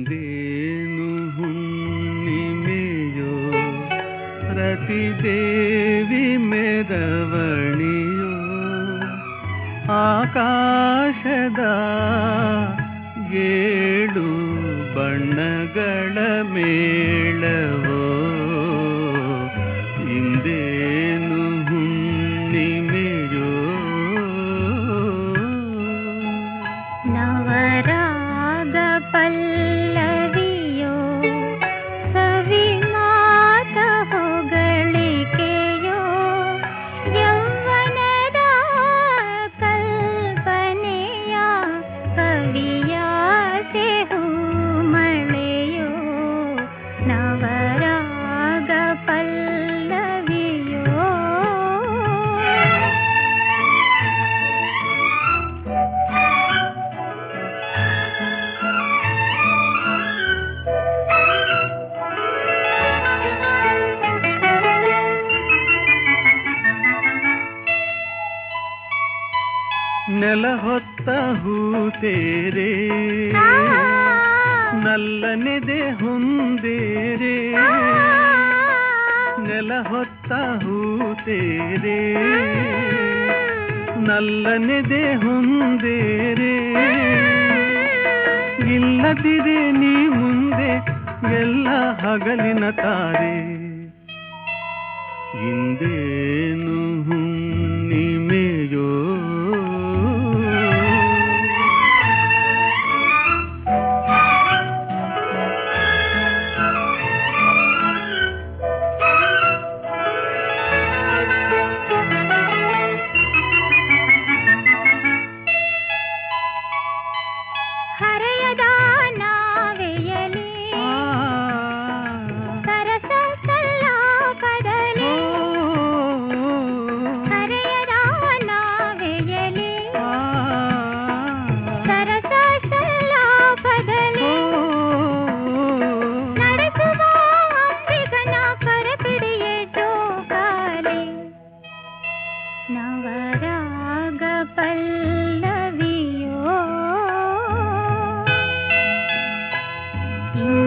ಇಂದೇನು ಹುಣ್ಣಿಮೆಯೋ ಪ್ರತಿ ದೇವಿ ಮೆರವಣಿಯೋ ಆಕಾಶದ ಏಳು ಬಣ್ಣಗಳ ಮೇಳವೋ ಇಂದೇನು ಹುಣ್ಣಿಮೆಯೋ ನವರಾಗ ಪಲ್ಲವಿಯೋ ಸವಿಮಾತ ಹೊಗಳಿಕೆಯೋ ಯೌವನದ ಕಲ್ಪನೆಯ ಕವಿಯಾಸೆ ಮಳೆಯೋ ನವರಾಗ ಪಲ್ಲವಿಯೋ ನೆಲ ಹೊತ್ತ ಹೂತೇರೆ ನಲ್ಲನೆದೆ ಹೊಂದೇರೆ ನೆಲ ಹೊತ್ತ ಹೂತೇರೆ ನಲ್ಲನೆದೆ ಹೊಂದೇರೆ ಇಲ್ಲದಿದೆ ನೀ ಮುಂದೆ ಎಲ್ಲ ಹಗಲಿನ ತಾರೆ ಇಂದೇನು ಹುಣ್ಣಿಮೆಯೋ ಹರೆಯದ ನಾವೆಯಲಿ ಆ, ಸರಸ ಸಲ್ಲಾಪದಲ್ಲಿ ಓ, ಹರೆಯದ ನಾವೆಯಲಿ ಆ, ಸರಸ ಸಲ್ಲಾಪದಲ್ಲಿ ನಡೆಸುವ ಅಂಬಿಗನ ಕರಪಿಡಿಯೇ ಜೋಕಾಲಿ ನವರಾಗ ಪಲ್ಲವಿಯೋ